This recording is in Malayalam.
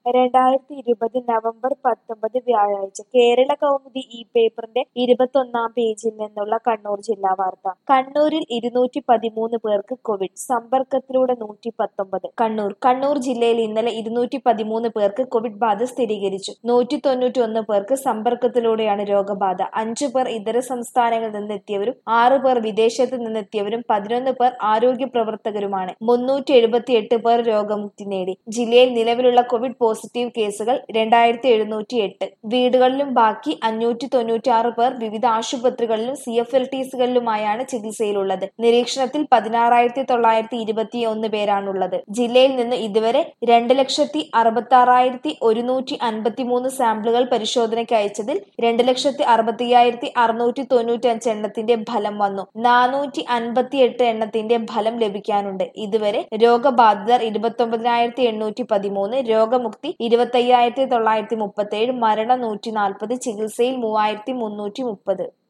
രണ്ടായിരത്തി ഇരുപത് നവംബർ പത്തൊമ്പത് വ്യാഴാഴ്ച കേരള കൗമുദി ഈ പേപ്പറിന്റെ ഇരുപത്തൊന്നാം പേജിൽ നിന്നുള്ള കണ്ണൂർ ജില്ലാ വാർത്ത കണ്ണൂരിൽ ഇരുന്നൂറ്റി പതിമൂന്ന് പേർക്ക് കോവിഡ് സമ്പർക്കത്തിലൂടെ നൂറ്റി പത്തൊമ്പത് കണ്ണൂർ കണ്ണൂർ ജില്ലയിൽ ഇന്നലെ ഇരുന്നൂറ്റി പതിമൂന്ന് പേർക്ക് കോവിഡ് ബാധ സ്ഥിരീകരിച്ചു നൂറ്റി തൊണ്ണൂറ്റി ഒന്ന് പേർക്ക് സമ്പർക്കത്തിലൂടെയാണ് രോഗബാധ അഞ്ചു പേർ ഇതര സംസ്ഥാനങ്ങളിൽ നിന്നെത്തിയവരും ആറ് പേർ വിദേശത്ത് നിന്നെത്തിയവരും പതിനൊന്ന് പേർ ആരോഗ്യ പ്രവർത്തകരുമാണ് മുന്നൂറ്റി എഴുപത്തി എട്ട് പേർ രോഗമുക്തി നേടി ജില്ലയിൽ നിലവിലുള്ള കോവിഡ് പോസിറ്റീവ് കേസുകൾ രണ്ടായിരത്തി എഴുന്നൂറ്റി എട്ട് വീടുകളിലും ബാക്കി അഞ്ഞൂറ്റി തൊണ്ണൂറ്റി ആറ് പേർ വിവിധ ആശുപത്രികളിലും സി എഫ് എൽ ടി സികളിലുമായാണ് ചികിത്സയിലുള്ളത് നിരീക്ഷണത്തിൽ പതിനാറായിരത്തി തൊള്ളായിരത്തി ഇരുപത്തി ഒന്ന് പേരാണുള്ളത് ജില്ലയിൽ നിന്ന് ഇതുവരെ രണ്ട് ലക്ഷത്തി അറുപത്തി ആറായിരത്തി ഒരുന്നൂറ്റി അൻപത്തി മൂന്ന് സാമ്പിളുകൾ പരിശോധനയ്ക്ക് അയച്ചതിൽ രണ്ട് ലക്ഷത്തി അറുപത്തി അയ്യായിരത്തി അറുന്നൂറ്റി തൊണ്ണൂറ്റി അഞ്ച് എണ്ണത്തിന്റെ ഫലം വന്നു നാനൂറ്റി അൻപത്തി എട്ട് എണ്ണത്തിന്റെ ഫലം ലഭിക്കാനുണ്ട് ഇതുവരെ രോഗബാധിതർ ഇരുപത്തൊമ്പതിനായിരത്തി എണ്ണൂറ്റി പതിമൂന്ന് രോഗമുക്തി ഇരുപത്തി അയ്യായിരത്തി തൊള്ളായിരത്തി മുപ്പത്തി ഏഴ് മരണം നൂറ്റി നാൽപ്പത് ചികിത്സയിൽ മൂവായിരത്തി മുന്നൂറ്റി മുപ്പത്